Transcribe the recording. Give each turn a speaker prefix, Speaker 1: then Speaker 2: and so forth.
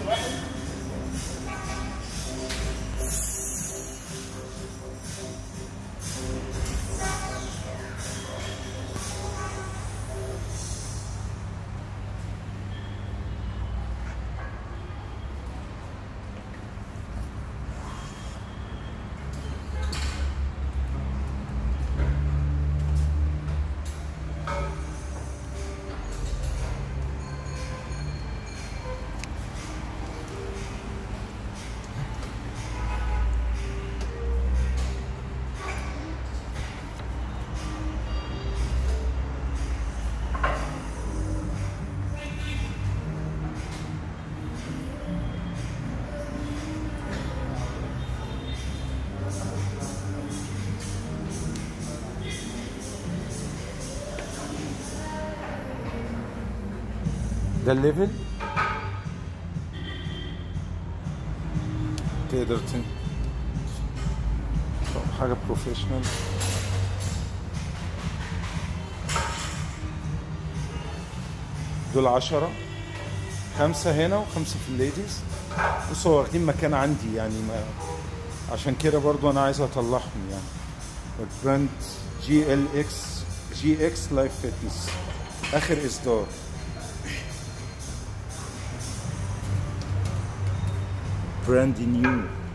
Speaker 1: ده الليفل تقدر تن... حاجة بروفيشنال دول عشرة خمسة هنا وخمسة في الليديز بصوا واخدين مكان عندي يعني ما عشان كده برضو انا عايز اطلعهم يعني البراند جي ال اكس جي اكس لايف فيتنس اخر اصدار براند نيو